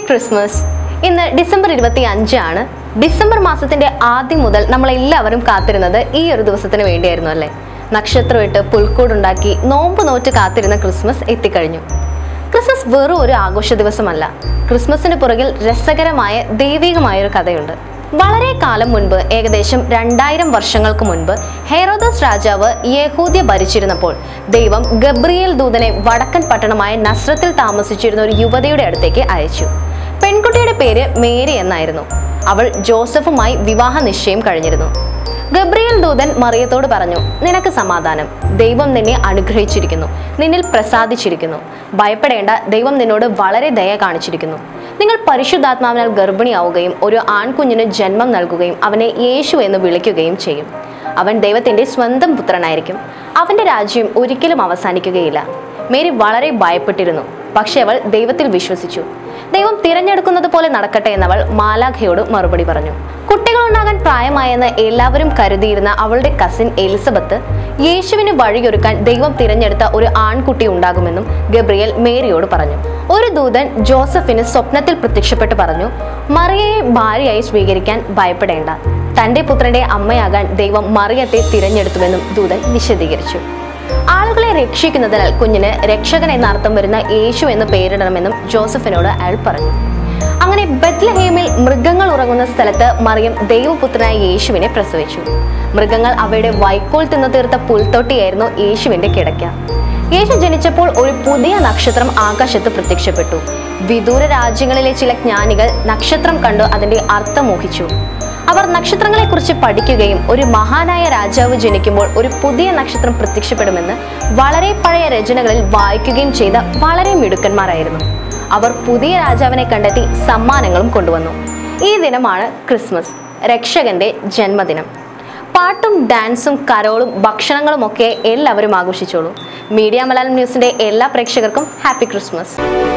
Christmas ഇന്ന് December ഇരുപത്തി അഞ്ചാണ് ഡിസംബർ മാസത്തിന്റെ ആദ്യം മുതൽ നമ്മൾ എല്ലാവരും കാത്തിരുന്നത് ഈ ഒരു ദിവസത്തിന് വേണ്ടിയായിരുന്നു അല്ലേ നക്ഷത്രമിട്ട് പുൽക്കൂടുണ്ടാക്കി നോമ്പ് നോറ്റ് കാത്തിരുന്ന ക്രിസ്മസ് എത്തിക്കഴിഞ്ഞു ക്രിസ്മസ് വെറും ഒരു ആഘോഷ ദിവസമല്ല ക്രിസ്മസിന് പുറകിൽ രസകരമായ ദൈവികമായ ഒരു കഥയുണ്ട് വളരെ കാലം മുൻപ് ഏകദേശം രണ്ടായിരം വർഷങ്ങൾക്ക് മുൻപ് ഹെറോദോസ് രാജാവ് യഹൂദ്യ ഭരിച്ചിരുന്നപ്പോൾ ദൈവം ഗബ്രിയേൽ ദൂതനെ വടക്കൻ പട്ടണമായ നസ്രത്തിൽ താമസിച്ചിരുന്ന ഒരു യുവതിയുടെ അടുത്തേക്ക് അയച്ചു പെൺകുട്ടിയുടെ പേര് മേരി എന്നായിരുന്നു അവൾ ജോസഫുമായി വിവാഹ നിശ്ചയം കഴിഞ്ഞിരുന്നു ഗബ്രിയേൽ ദൂതൻ മറിയത്തോട് പറഞ്ഞു നിനക്ക് സമാധാനം ദൈവം നിന്നെ അനുഗ്രഹിച്ചിരിക്കുന്നു നിന്നിൽ പ്രസാദിച്ചിരിക്കുന്നു ഭയപ്പെടേണ്ട ദൈവം നിന്നോട് വളരെ ദയ കാണിച്ചിരിക്കുന്നു നിങ്ങൾ പരിശുദ്ധാത്മാവിനാൽ ഗർഭിണിയാവുകയും ഒരു ആൺകുഞ്ഞിന് ജന്മം നൽകുകയും അവനെ യേശു എന്ന് വിളിക്കുകയും ചെയ്യും അവൻ ദൈവത്തിന്റെ സ്വന്തം പുത്രനായിരിക്കും അവന്റെ രാജ്യം ഒരിക്കലും അവസാനിക്കുകയില്ല മേരി വളരെ ഭയപ്പെട്ടിരുന്നു പക്ഷെ അവൾ ദൈവത്തിൽ വിശ്വസിച്ചു ദൈവം തിരഞ്ഞെടുക്കുന്നത് പോലെ നടക്കട്ടെ എന്നവൾ മാലാഖയോട് മറുപടി പറഞ്ഞു കുട്ടികളുണ്ടാകാൻ പ്രായമായെന്ന് എല്ലാവരും കരുതിയിരുന്ന അവളുടെ കസിൻ എലിസബത്ത് യേശുവിന് വഴിയൊരുക്കാൻ ദൈവം തിരഞ്ഞെടുത്ത ഒരു ആൺകുട്ടി ഉണ്ടാകുമെന്നും ഗബ്രിയേൽ മേരിയോട് പറഞ്ഞു ഒരു ദൂതൻ ജോസഫിന് സ്വപ്നത്തിൽ പ്രത്യക്ഷപ്പെട്ട് പറഞ്ഞു മറിയയെ ഭാര്യയായി സ്വീകരിക്കാൻ ഭയപ്പെടേണ്ട തന്റെ പുത്രന്റെ അമ്മയാകാൻ ദൈവം മറിയത്തെ തിരഞ്ഞെടുത്തുവെന്നും ദൂതൻ വിശദീകരിച്ചു ആളുകളെ രക്ഷിക്കുന്നതിനാൽ കുഞ്ഞിന് രക്ഷകൻ എന്ന അർത്ഥം വരുന്ന യേശു എന്ന് പേരിടണമെന്നും ജോസഫിനോട് അയാൾ പറഞ്ഞു അങ്ങനെ ബത്ലഹേമിൽ മൃഗങ്ങൾ ഉറങ്ങുന്ന സ്ഥലത്ത് മറിയം ദൈവപുത്രനായ യേശുവിനെ പ്രസവിച്ചു മൃഗങ്ങൾ അവയുടെ വൈക്കോൽ തിന്നു തീർത്ത പുൽത്തൊട്ടിയായിരുന്നു യേശുവിന്റെ കിടക്ക യേശു ജനിച്ചപ്പോൾ ഒരു പുതിയ നക്ഷത്രം ആകാശത്ത് പ്രത്യക്ഷപ്പെട്ടു വിദൂര രാജ്യങ്ങളിലെ ചില ജ്ഞാനികൾ നക്ഷത്രം കണ്ടു അതിന്റെ അർത്ഥം മോഹിച്ചു അവർ നക്ഷത്രങ്ങളെക്കുറിച്ച് പഠിക്കുകയും ഒരു മഹാനായ രാജാവ് ജനിക്കുമ്പോൾ ഒരു പുതിയ നക്ഷത്രം പ്രത്യക്ഷപ്പെടുമെന്ന് വളരെ പഴയ രചനകളിൽ വായിക്കുകയും ചെയ്ത വളരെ മിടുക്കന്മാരായിരുന്നു അവർ പുതിയ രാജാവിനെ കണ്ടെത്തി സമ്മാനങ്ങളും കൊണ്ടുവന്നു ഈ ദിനമാണ് ക്രിസ്മസ് രക്ഷകന്റെ ജന്മദിനം പാട്ടും ഡാൻസും കരോളും ഭക്ഷണങ്ങളും ഒക്കെ എല്ലാവരും ആഘോഷിച്ചോളൂ മീഡിയ മലയാളം ന്യൂസിന്റെ എല്ലാ പ്രേക്ഷകർക്കും ഹാപ്പി ക്രിസ്മസ്